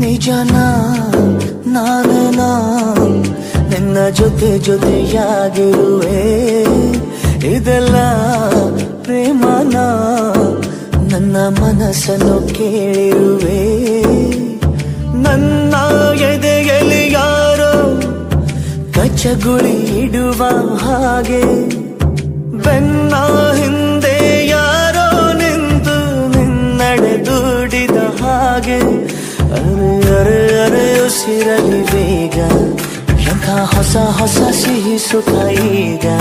ನಿಜನ ನಾನೇನಾ ನಿನ್ನ ಜೊತೆ ಜೊತೆಯಾಗಿರುವೆ ಇದೆಲ್ಲ ಪ್ರೇಮನ ನನ್ನ ಮನಸ್ಸನ್ನು ಕೇಳಿರುವೆ ನನ್ನ ಎದೆಯಲ್ಲಿ ಯಾರೋ ಕಚ್ಚಗುಳಿ ಇಡುವ ಹಾಗೆ ಬೆನ್ನ ಹಿಂದೆ ಯಾರೋ ನಿಂತು ನಿನ್ನಡೆ ದುಡಿದ ಹಾಗೆ ಅರೆ ಅರೆ ಅರೆ ಉಸಿರಲಿ ಬೇಗ ಎಂಥ ಹೊಸ ಹೊಸ ಸಿಹಿ ಸುಖ ಈಗ